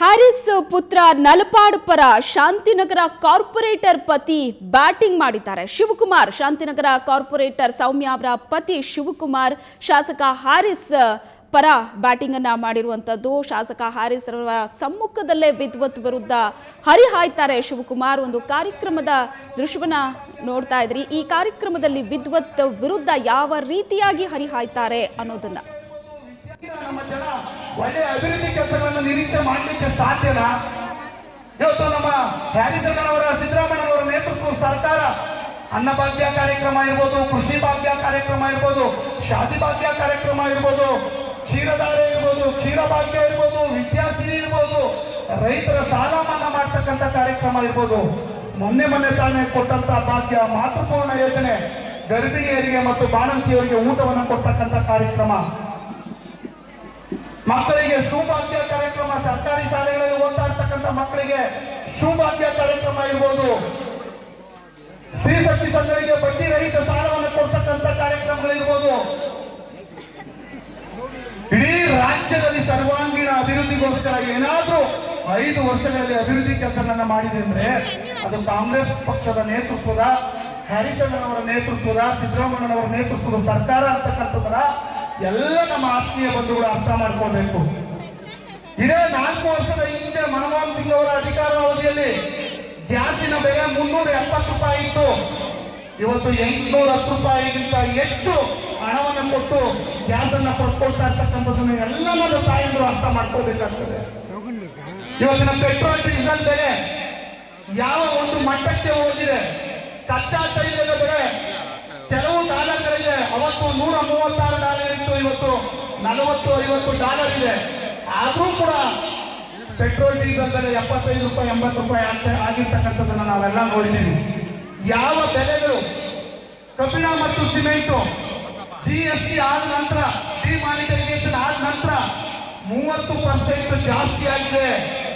Harris ಪುತ್ರ ನಲಪಾಡ್ ಪರ Shantinagar corporate ಪತಿ ಬ್ಯಾಟಿಂಗ್ ಮಾಡಿದ್ದಾರೆ ಶಿವಕುಮಾರ್ ಶಾಂತಿನಗರ ಕಾರ್ಪೊರೇಟರ್ ಸೌಮ್ಯ ಅವರ ಪತಿ ಶಿವಕುಮಾರ್ ಶಾಸಕ ಹ್ಯಾರಿಸ್ ಪರ ಬ್ಯಾಟಿಂಗ್ ಅನ್ನ ಮಾಡಿರುವಂತದ್ದು ಶಾಸಕ ಹ್ಯಾರಿಸ್ ಅವರ ಸಮ್ಮುಖದಲ್ಲೇ ವಿದ್ವತ್ ವಿರುದ್ಧ ಹರಿಹಾಯ್ತಾರೆ ಶಿವಕುಮಾರ್ ಒಂದು ಕಾರ್ಯಕ್ರಮದ ದೃಶ್ಯವನ್ನ ನೋಡ್ತಾ ಇದ್ರಿ ಈ ಕಾರ್ಯಕ್ರಮದಲ್ಲಿ ವಿದ್ವತ್ ವಿರುದ್ಧ ಯಾವ ರೀತಿಯಾಗಿ ಹರಿಹಾಯ್ತಾರೆ ಅನ್ನೋದನ್ನ ನಮ್ಮ ಜನ ಒಳ್ಳೆಯ ಅಭಿವೃದ್ಧಿ ಕೆಲಸಗಳನ್ನು ನಿರೀಕ್ಷೆ ಮಾಡಲಿಕ್ಕೆ ಸಾಧ್ಯನಾ ಇವತ್ತು ನಮ್ಮ ಹ್ಯಾರಿಸಣ್ಣನವರ ಸಿದ್ದರಾಮಯ್ಯನವರ ನೇತೃತ್ವದ ಸರ್ಕಾರ ಅನ್ನಭಾಗ್ಯ ಕಾರ್ಯಕ್ರಮ ಇರ್ಬೋದು ಕೃಷಿ ಭಾಗ್ಯ ಕಾರ್ಯಕ್ರಮ ಇರ್ಬೋದು ಶಾದಿ ಭಾಗ್ಯ ಕಾರ್ಯಕ್ರಮ ಇರ್ಬೋದು ಕ್ಷೀರಧಾರೆ ಇರ್ಬೋದು ಕ್ಷೀರ ಭಾಗ್ಯ ಇರ್ಬೋದು ವಿದ್ಯಾಸಿರಿ ಇರ್ಬೋದು ರೈತರ ಸಾಲ ಮನ್ನಾ ಮಾಡ್ತಕ್ಕಂಥ ಕಾರ್ಯಕ್ರಮ ಇರ್ಬೋದು ಮೊನ್ನೆ ಮೊನ್ನೆ ತಾನೇ ಕೊಟ್ಟಂತ ಭಾಗ್ಯ ಮಾತೃಪೂರ್ಣ ಯೋಜನೆ ಗರ್ಭಿಣಿಯರಿಗೆ ಮತ್ತು ಬಾಣಂತಿಯರಿಗೆ ಊಟವನ್ನು ಕೊಡ್ತಕ್ಕಂಥ ಕಾರ್ಯಕ್ರಮ ಮಕ್ಕಳಿಗೆ ಶುಭಾಗ್ಯ ಕಾರ್ಯಕ್ರಮ ಸರ್ಕಾರಿ ಶಾಲೆಗಳಲ್ಲಿ ಓದ್ತಾ ಇರ್ತಕ್ಕಂಥ ಮಕ್ಕಳಿಗೆ ಶುಭಾಗ್ಯ ಕಾರ್ಯಕ್ರಮ ಇರ್ಬೋದು ಸ್ತ್ರೀ ಶಕ್ತಿ ಸಂಘಗಳಿಗೆ ಬಡ್ಡಿ ರಹಿತ ಸಾಲವನ್ನು ಕೊಡ್ತಕ್ಕಂಥ ಕಾರ್ಯಕ್ರಮಗಳಿರ್ಬೋದು ಇಡೀ ರಾಜ್ಯದಲ್ಲಿ ಸರ್ವಾಂಗೀಣ ಅಭಿವೃದ್ಧಿಗೋಸ್ಕರ ಏನಾದ್ರೂ ಐದು ವರ್ಷಗಳಲ್ಲಿ ಅಭಿವೃದ್ಧಿ ಕೆಲಸಗಳನ್ನ ಮಾಡಿದೆ ಅಂದ್ರೆ ಅದು ಕಾಂಗ್ರೆಸ್ ಪಕ್ಷದ ನೇತೃತ್ವದ ಹರಿಶಣ್ಣನವರ ನೇತೃತ್ವದ ಸಿದ್ದರಾಮಯ್ಯನವರ ನೇತೃತ್ವದ ಸರ್ಕಾರ ಅಂತಕ್ಕಂಥದ್ದನ್ನ ಎಲ್ಲ ನಮ್ಮ ಆತ್ಮೀಯ ಬಂಧುಗಳು ಅರ್ಥ ಮಾಡ್ಕೊಳ್ಬೇಕು ಇದೇ ನಾಲ್ಕು ವರ್ಷದ ಹಿಂದೆ ಮನಮೋಹನ್ ಸಿಂಗ್ ಅವರ ಅಧಿಕಾರದ ಅವಧಿಯಲ್ಲಿ ಗ್ಯಾಸಿನ ಬೆಲೆ ಮುನ್ನೂರ ಎಪ್ಪತ್ತು ರೂಪಾಯಿ ಇತ್ತು ಇವತ್ತು ಎಂಟುನೂರ ಹತ್ತು ರೂಪಾಯಿಗಿಂತ ಹೆಚ್ಚು ಹಣವನ್ನು ಕೊಟ್ಟು ಗ್ಯಾಸ್ ಅನ್ನ ಪಡ್ಕೊಳ್ತಾ ಇರ್ತಕ್ಕಂಥದ್ದನ್ನ ಎಲ್ಲ ನಮ್ಮ ತಾಯಂದ್ರು ಅರ್ಥ ಮಾಡ್ಕೋಬೇಕಾಗ್ತದೆ ಇವತ್ತಿನ ಪೆಟ್ರೋಲ್ ಡೀಸೆಲ್ ಬೆಲೆ ಯಾವ ಒಂದು ಮಟ್ಟಕ್ಕೆ ಹೋಗಿದೆ ಕಚ್ಚಾ ತೈಲದ ಬೆಲೆ ಕೆಲವು ಡಾಲರ್ಗಳಿಗೆ ಅವತ್ತು ನೂರ ಮೂವತ್ತಾರು ಡಾಲರ್ ಇತ್ತು ಇವತ್ತು ನಲವತ್ತು ಐವತ್ತು ಡಾಲರ್ ಇದೆ ಆದ್ರೂ ಕೂಡ ಪೆಟ್ರೋಲ್ ಡೀಸೆಲ್ ಬೆಲೆ ಎಪ್ಪತ್ತೈದು ರೂಪಾಯಿ ಎಂಬತ್ತು ರೂಪಾಯಿ ಆಗ್ತಾ ಆಗಿರ್ತಕ್ಕಂಥದ್ದನ್ನ ನಾವೆಲ್ಲ ನೋಡಿದ್ದೀವಿ ಯಾವ ಬೆಲೆಗಳು ಕಬ್ಬಿಣ ಮತ್ತು ಸಿಮೆಂಟು ಜಿ ಎಸ್ ಟಿ ಆದ ನಂತರ ಡಿಮಾನಿಟೈಸೇಷನ್ ಆದ ನಂತರ ಮೂವತ್ತು ಪರ್ಸೆಂಟ್ ಜಾಸ್ತಿ ಆಗಿದೆ